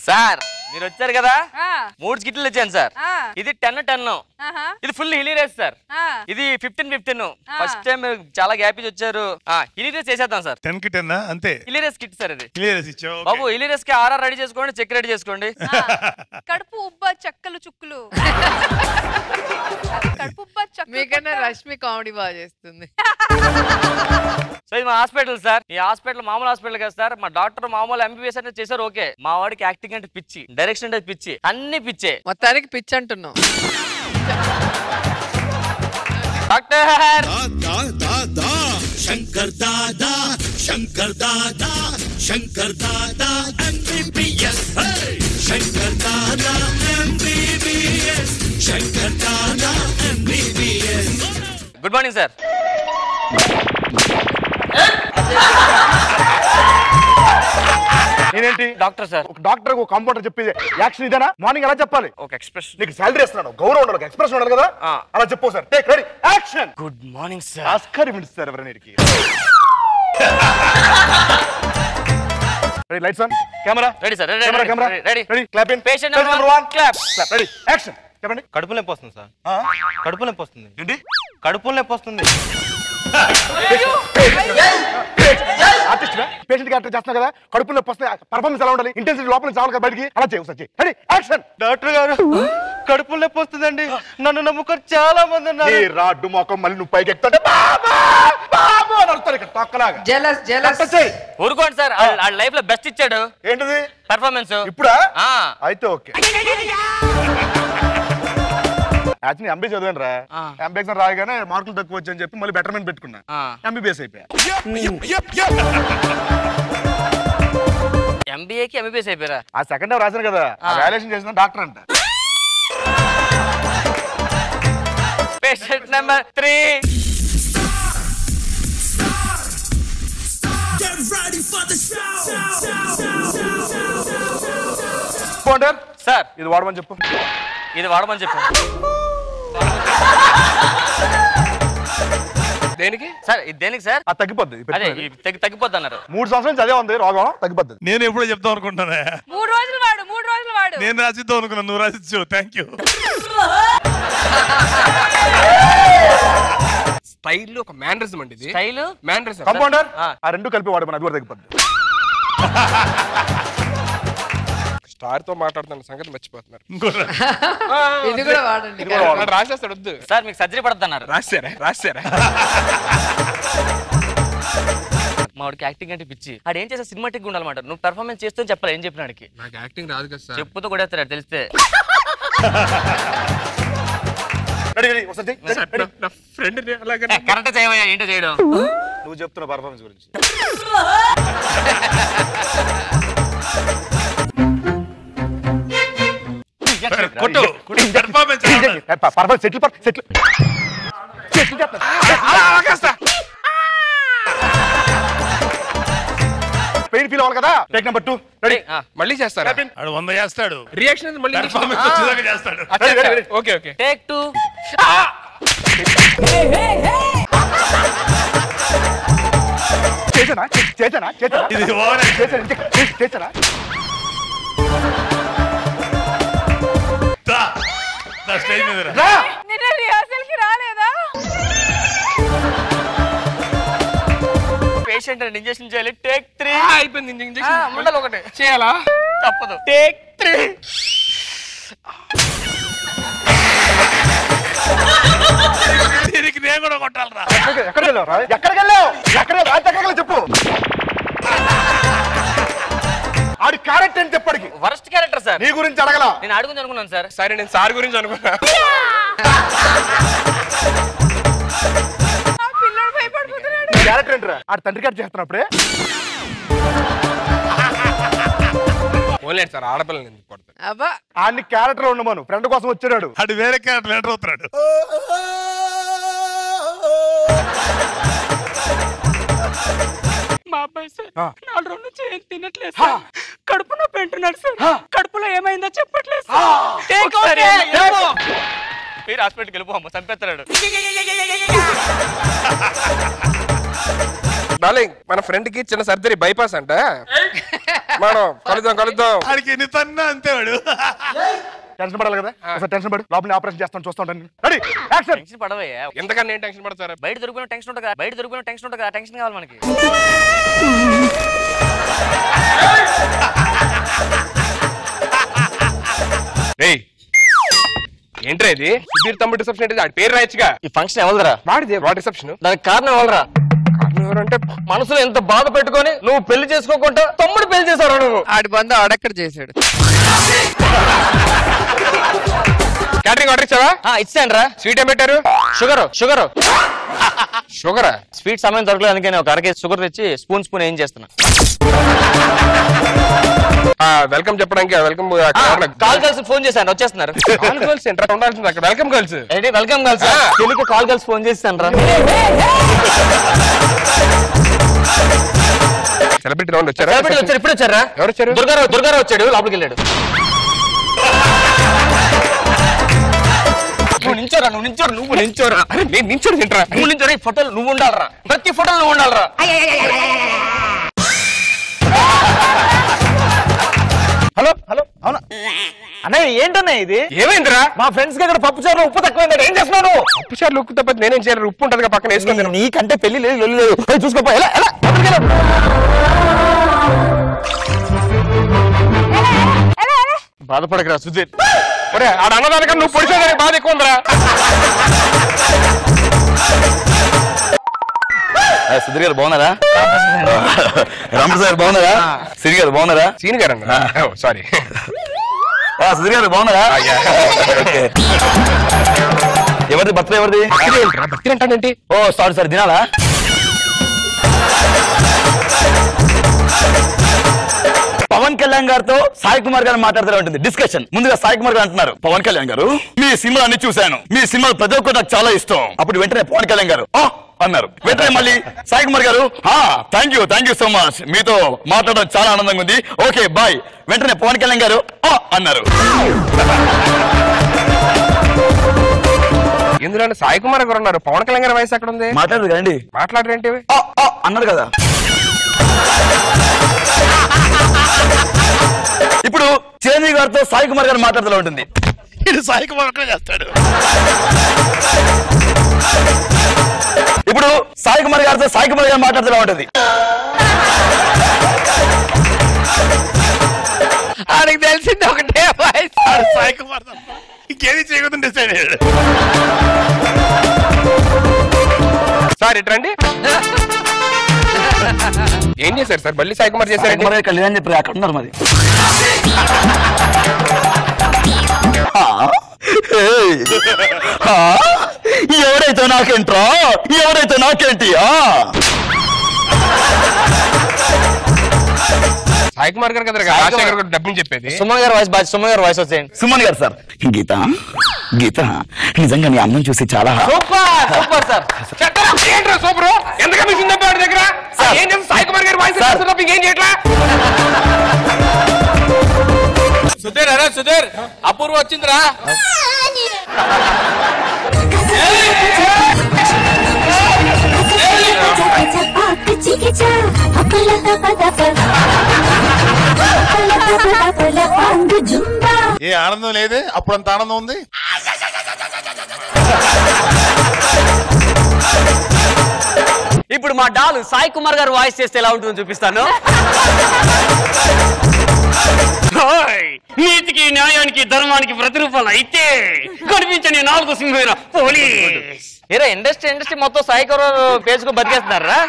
Sir మీరు వచ్చారు కదా ఆ, మూడు స్కిట్లు ఇచ్చాను సార్ ఆ, ఇది టెన్ టెన్ ఆహా, ఇది ఫుల్ హిలీరియస్ సార్ ఆ. ఇది ఫిఫ్టీన్ ఫిఫ్టీన్ ఫస్ట్ టైం మీరు చాలా గ్యాప్ ఇచ్చి వచ్చారు హిలీరియస్ చేసేద్దాం సార్ టెన్ కి టెన్ అంతే హిలీరియస్ కిట్ సార్ ఇది క్లియర్ ఇచ్చావు బాబు హిలీరియస్ కి ఆర్ఆర్ రెడీ చేసుకోండి చెక్ రెడీ చేసుకోండి ఆ, కడుపు ఉబ్బ చెక్కలు చుక్కులు కడుపు ఉబ్బ చెక్కలు మీకన్నా పుట్ట. రష్మి కామెడీ బాగా చేస్తుంది సో ఇది మా హాస్పిటల్ సార్ ఈ హాస్పిటల్ మామూలు హాస్పిటల్ కదా సార్ మా డాక్టర్ మామూలు ఎంబీబీఎస్ అంటే చేశారు ఓకే మా వాడికి యాక్టింగ్ అంటే పిచ్చి డైరెక్షన్ అంటే పిచ్చి అన్ని పిచ్చే మొత్తానికి పిచ్ అంటున్నావు డాక్టర్ दादा दादा शंकर दादा शंकर दादा Shankar Dada MBBS Shankar Dada MBBS Shankar Dada MBBS good morning sir నేనేంటి డాక్టర్ సార్ ఒక డాక్టర్ ఒక కాంపౌండర్ చెప్పేది యాక్షన్ ఇదేనా మార్నింగ్ ఎలా చెప్పాలి ఒక ఎక్స్ప్రెస్ నీకు శాలరీ ఇస్తున్నాను గౌరవం ఉండాలి ఎక్స్ప్రెషన్ ఉండాలి కదా ఆ. అలా చెప్పు sir take ready action good morning sir Oscar ఇస్తారు ఎవరైనా ready lights on camera ready sir camera camera ready ready clap in Patient number number 1 clap clap ready action చెప్పండి కడుపు నొప్పి వస్తుంది సార్ ఆ? కడుపు నొప్పి వస్తుంది ఏంటి కడుపు నొప్పి వస్తుంది ఆర్టిస్ట్ పేషెంట్ క్యారెక్టర్ చేస్తున్నా కదా కడుపు నొప్పి వస్తే పర్ఫార్మెన్స్ ఎలా ఉండాలి ఇంటెన్సిటీ లోపల చావాలి కదా బయటికి అలా చేయవు సార్ రెడీ యాక్షన్ డాక్టర్ గారు కడుపు నొప్పి వస్తుందండి నన్ను నమ్ముకొని చాలా మంది ఈ ఉన్నారు రాడ్డు మొఖం మళ్ళీ నువ్వు పైకి ఎక్కుతుంటే బాబా బాబా అని అరుస్తారు ఇక్కడ తొక్కలాగా జలస్ జలస్ కరెక్ట్ చెయ్యి ఊరుకోండి సార్ ఆ లైఫ్ లో బెస్ట్ ఇచ్చాడు ఏంటిది పెర్ఫార్మెన్స్ ఇప్పుడా ఆ. అయితే ఓకే యాక్చువల్లీ ఎంబీ చదివాను రా ఆ. ఎంబీ ఎగ్జామ్ రాయగానే మార్కులు తక్కువ వచ్చని చెప్పి మళ్ళీ బెటర్మెంట్ పెట్టుకున్నా ఆ. ఎంబీబీఎస్ అయిపోయా ఎంబీఏకి ఎంబీబీఎస్ అయిపోయారా ఆ సెకండ్ టైం రాశాను కదా ఆ. వాల్యుయేషన్ చేసిన డాక్టర్ అంట patient number three Get ready for the show. Counter sir ఇది వాడమని చెప్పు ఇది వాడమని చెప్పు దేనికి సార్ ఇది దేనికి సార్ అది తగ్గిపోద్ది ఇది అదే పెట్టుకోండి. ఇది తగ్గి తగ్గిపోద్ది అన్నారు మూడు సంవత్సరాల నుంచి అదే ఉంది రోగం తగ్గిపోద్ది నేను ఎప్పుడో చెప్తాం అనుకుంటానే మూడు రోజులు వాడు మూడు రోజులు వాడు నేను రాసిద్దాం అనుకున్నా నువ్వు రాసిచ్చు థ్యాంక్ యూ స్టైల్ ఒక మేనరిజం అండి ఇది స్టైల్ మేనరిజం కంపౌండర్ ఆ. ఆ రెండు కలిపి వాడమని అది కూడా తగ్గిపోద్ది స్టార్ తో మాట్లాడుతున్న సంగతి మర్చిపోతున్నారు ఇంకో ఇది కూడా వాడండి ఇది కూడా వాడు. వాడు రాసేస్తాడు వద్దు సార్ మీకు సర్జరీ పడద్దు అన్నారు రాశారా రాశారా మా వాడికి యాక్టింగ్ అంటే పిచ్చి ఆడు ఏం చేసే సినిమాటిక్ ఉండాలన్నమాట నువ్వు పెర్ఫార్మెన్స్ చేస్తూ చెప్పాలి ఏం చెప్పినాడికి నాకు యాక్టింగ్ రాదు కదా సార్ చెప్పుతో కూడా వేస్తాడు తెలిస్తే రెడీ రెడీ ఒకసారి చెయ్. Ready, ready. నా ఫ్రెండ్ అలాగే కరెక్ట్ చేయమయ్యా ఏంటో చేయడం నువ్వు చెప్తున్న పర్ఫార్మెన్స్ గురించి కొట్టు performance performance settle settle settle చేస్తా పెయిన్ ఫీల్ అవ్వాలి కదా టేక్ నెంబర్ టూ రెడీ మళ్ళీ చేస్తారా ఆడు వంద చేస్తాడు రియాక్షన్ మళ్ళీ పెర్ఫార్మెన్స్ వచ్చేదాకా చేస్తాడు ready ready ready okay okay take two చేసానా చేసానా చేసానా ఇది ఓవర్ చేసానా ఇంతే. చేసి- చేసానా స్టేజ్ మీద రా. రా నిన్న రిహార్సల్ కి రాలేదా పేషెంట్ అండ్ ఇంజెక్షన్ చేయాలి టేక్ త్రీ అయిపోయింది ఇంజెక్షన్ ముందర ఒకటి చేయాలా తప్పదు టేక్ త్రీ దీనికి నేను కూడా కొట్టాలరా ఎక్కడికి ఎక్కడికి వెళ్ళావు రా ఎక్కడికి వెళ్ళావు ఎక్కడ రాత్రి ఎక్కడికి వెళ్ళావు చెప్పు ఆడి క్యారెక్టర్ అని చెప్పడికి వరస్ట్ క్యారెక్టర్ సార్ నీ గురించి అడగల నేను అడుగుంది అనుకున్నాను సార్ సరే నేను సార్ గురించి అనుకున్నా ఆ పిల్లోడు భయపడిపోతున్నాడు క్యారెక్టర్ ఏంట్రా ఆడి తండ్రి గారు చేస్తున్నప్పుడే ఓన్లేదు సార్ ఆడపిల్లని ఎందుకు కొడతారు అబ్బా ఆడిని క్యారెక్టర్ ఉండమను ఫ్రెండ్ కోసం వచ్చాడు ఆడు వేరే క్యారెక్టర్ ఎంటర్ అవుతున్నాడు మా అబ్బాయి సార్ ఆ. నాలుగు రోజుల నుంచి ఏం తినట్లేదు హా. సార్ కడుపు నొప్పి అంటున్నాడు సార్ కడుపులో ఏమైందో చెప్పట్లేదు ఆ. సార్ Take ఒకసారి okay. వెళ్ళిపో. మీరు హాస్పిటల్కి వెళ్ళిపో అమ్మ చంపేస్తాడు డార్లింగ్ మన ఫ్రెండ్ కి చిన్న సర్జరీ బైపాస్ అంట మనం కలుద్దాం కలుద్దాం ఆడికి ఎన్ని తన్నా అంతే వాడు టెన్షన్ పడాలి కదా ఒకసారి టెన్షన్ పడు లోపల ఆపరేషన్ చేస్తాను చూస్తూ ఉంటాను రెడీ యాక్షన్ టెన్షన్ పడవయ్యా ఎంతకన్నా ఏం టెన్షన్ పడతారా బయట దొరికిన టెన్షన్ ఉంటుంది బయట దొరికిన టెన్షన్ ఉంటుంది టెన్షన్ కావాలి మనకి రేయ్ ఏంట్రా ఇది సుధీర్ తమ్ముడు రిసెప్షన్ అంటే ఆడి పేరు రాయొచ్చుగా ఈ ఫంక్షన్ ఎవరిదిరా వాడిదే వాడి రిసెప్షన్ దానికి కారణం ఎవరురా ఎవరంటే మనసులో ఎంత బాధ పెట్టుకొని నువ్వు పెళ్లి చేసుకోకుండా తమ్ముడు పెళ్లి చేశారు నువ్వు ఆడి బంధు ఆడక్కడ చేశాడు క్యాటరింగ్ ఆర్డర్ ఇచ్చావా ఆ, ఇచ్చాను రా స్వీట్ ఏం పెట్టారు షుగర్ షుగర్ షుగరా స్వీట్ సమయం దొరకలేదు అందుకే నేను ఒక అరకేజీ షుగర్ తెచ్చి స్పూన్ స్పూన్ ఏం చేస్తున్నా వెల్కమ్ చెప్పడానికి వెల్కమ్ కాల్ కలిసి ఫోన్ చేశాను వచ్చేస్తున్నారు కాల్ గర్ల్స్ ఎంటర్ ఉండాల్సింది అక్కడ వెల్కమ్ గర్ల్స్ ఏంటి వెల్కమ్ కలిసి ఆ. తెలుగు కాల్ కలిసి ఫోన్ చేస్తాను రా సెలబ్రిటీ రౌండ్ వచ్చారా సెలబ్రిటీలు వచ్చారు ఇప్పుడు వచ్చారా ఎవరు వచ్చారు? దుర్గారావు దుర్గారావు వచ్చాడు లోపలికి వెళ్ళాడు నువ్వు నించోరా నువ్వు నించోరా నువ్వు నించోరా అరే నేను నించోడు తింటరా నువ్వు నించోరా ఈ ఫోటోలు నువ్వు ఉండాలరా ప్రతి ఫోటోలు నువ్వు ఉండాలరా హలో హలో అవునా అన్నయ్య ఏంటన్నయ్య ఇది ఏమైందిరా మా ఫ్రెండ్స్ కి అక్కడ పప్పు చారు ఉప్పు తక్కువ ఏం చేస్తున్నాను ఉప్పు చారు ఉప్పు తప్ప నేనేం చేయాలి ఉప్పు ఉంటుంది పక్కన వేసుకొని తిను. నీకంటే పెళ్లి లేదు లొల్లి లేదు పోయి చూసుకోపో ఎలా ఎలా లోపలికి వెళ్ళు. బాధపడకరా సుధీర్ ఒరే ఆడ అన్నదానికన్నా నువ్వు పొడిచేదానికి బాధ ఎక్కువ ఉందిరా సుధీర్ గారు బాగున్నారా రామప్రసాద్ గారు బాగున్నారా సిరి గారు బాగున్నారా సీన్ గారు అన్న సారీ సుధీర్ గారు బాగున్నారా ఓకే. ఎవరిది బర్త్డే ఎవరిది భక్తి అంటానంటే ఓ సారీ సారీ తినాలా పవన్ కళ్యాణ్ గారితో సాయి కుమార్ గారు మాట్లాడుతూ ఉంటుంది డిస్కషన్ ముందుగా సాయి కుమార్ గారు అంటున్నారు పవన్ కళ్యాణ్ గారు మీ సినిమా అన్ని చూశాను మీ సినిమా ప్రతి ఒక్కటి నాకు చాలా ఇష్టం అప్పుడు వెంటనే పవన్ కళ్యాణ్ గారు "ఆ" అన్నారు వెంటనే మళ్ళీ సాయి కుమార్ గారు thank you thank you so much మీతో మాట్లాడడం చాలా ఆనందంగా ఉంది ఓకే బాయ్ వెంటనే పవన్ కళ్యాణ్ గారు "ఆ" అన్నారు ఇందులో సాయి కుమార్ గారు ఉన్నారు పవన్ కళ్యాణ్ గారి వయసు ఎక్కడ ఉంది మాట్లాడదు కదండి మాట్లాడరేంటి "ఆ, ఆ" అన్నారు కదా ఇప్పుడు చిరంజీవి గారితో సాయి కుమార్ గారు మాట్లాడుతూ ఉంటుంది ఇది సాయి కుమార్ ఒక్కడే చేస్తాడు ఇప్పుడు సాయి కుమార్ గారితో సాయి కుమార్ గారు మాట్లాడుతూ ఉంటుంది ఆడికి తెలిసింది ఒకటే వాయిస్ ఆడు సాయి కుమార్ తప్ప ఇంకేది చేయకూడదు డిసైడ్ అయ్యాడు సార్ ఇట్రండి ఏం చేశారు సార్ మళ్ళీ సాయి కుమార్ సాయి చేశారండి కుమార్ గారు కళ్యాణ్ చెప్పారు అక్కడ ఉన్నారు మరి ఆ? ఏయ్. ఆ? ఎవరైతే నాకేంట్రా ఎవరైతే నాకేంటి ఆ? సాయి కుమార్ గారు కదా రాజశేఖర్ గారు డబ్బుని చెప్పేది సుమన్ గారు వాయిస్ బాగా సుమన్ గారు వాయిస్ వచ్చేయండి సుమన్ గారు సార్ గీత గీత నిజంగా నీ అందం చూసి చాలా సూపర్ సూపర్ సార్ ఏంట్రా సూపర్ ఎందుకు మిషన్ వాడి దగ్గర సార్. ఏం చేసి సాయి కుమార్ గారి వాయిస్ సార్. తప్ప ఇంకేం చేయట్లా సుధీర్ అరే సుధీర్ అపూర్వ వచ్చిందిరా ఏ ఆనందం లేదే అప్పుడు అంత ఆనందం ఉంది ఇప్పుడు మా డాల్ సాయి కుమార్ గారు వాయిస్ చేస్తే ఎలా ఉంటుందో చూపిస్తాను హాయ్! నీతికి న్యాయానికి ధర్మానికి ప్రతిరూపాలు అయితే కనిపించని నాలుగు సింహమైన పోలీస్ ఏరా ఇండస్ట్రీ ఇండస్ట్రీ మొత్తం సాయి కుమార్ పేజ్ కు బతికేస్తున్నారా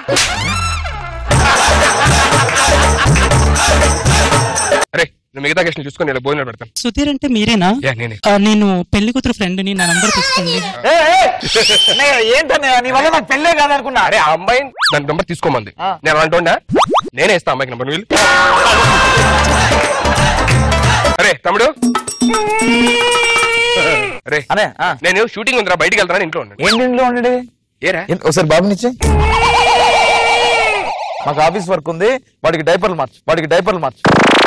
అరే నువ్వు మిగతా గెస్ట్ చూసుకొని ఇలా భోజనం పెడతాను సుధీర్ అంటే మీరేనా యా నేనే ఆ, నేను పెళ్లి కూతురు ఫ్రెండ్ ని నా నంబర్ తీసుకోండి ఏంటన్నయ్య నీ వల్ల నాకు పెళ్ళే కాదనుకున్నా అరే ఆ అమ్మాయి దాని నెంబర్ తీసుకోమంది నేను అంటుండా నేనే ఇస్తా అమ్మాయికి నెంబర్ వీళ్ళు అరే తమ్ముడు అరే అనే ఆ. నేను షూటింగ్ ఉందిరా బయటికి వెళ్తాను ఇంట్లో ఉండండి ఏంటి ఇంట్లో ఉండండి ఏరా ఒకసారి బాబునిచ్చి మాకు ఆఫీస్ వర్క్ ఉంది వాడికి డైపర్లు మార్చు వాడికి డైపర్లు మార్చు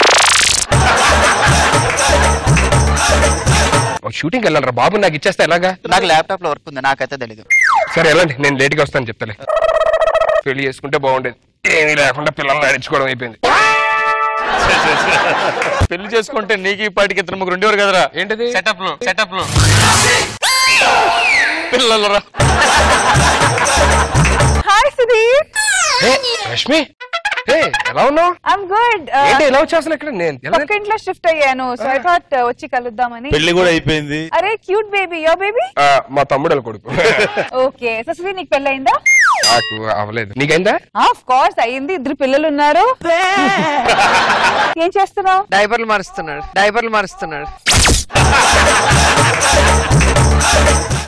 షూటింగ్ వెళ్ళాలరా బాబు నాకు ఇచ్చేస్తా ఎలాగా నాకు ల్యాప్టాప్ లో వర్క్ ఉంది నాకైతే తెలీదు సరే వెళ్ళండి నేను లేట్గా వస్తాను చెప్తాలే పెళ్లి చేసుకుంటే బాగుండేది ఏమీ లేకుండా పిల్లల్ని నడుచుకోవడం అయిపోయింది పెళ్లి చేసుకుంటే నీకు ఈ పాటికి ఇద్దరు ముగ్గురు ఉండేవారు కదరా ఏంటిది సెటప్ లో సెటప్ లో పిల్లలరా హాయ్ సుధీర్ ఏ, రష్మి ఏ ఎలా ఉన్నావు ఐమ్ గుడ్ ఏంటి ఎలా వచ్చా అసలు ఇక్కడ నేను ఎలా- పక్క ఇంట్లో షిఫ్ట్ అయ్యాను సో ఐ థాట్ వచ్చి కలుద్దామని పెళ్లి కూడా అయిపోయింది అరే క్యూట్ బేబీ యో బేబీ ఆ, మా తమ్ముడు వాళ్ళ కొడుకు ఓకే సో సుధీర్ నీకు పెళ్ళయిందా నాకు అవ్వలేదు నీకైందా ఆఫ్ కోర్స్ అయ్యింది ఇద్దరు పిల్లలు ఉన్నారు ఏం చేస్తున్నావు డైపర్లు మారుస్తున్నాడు డైపర్లు మారుస్తున్నాడు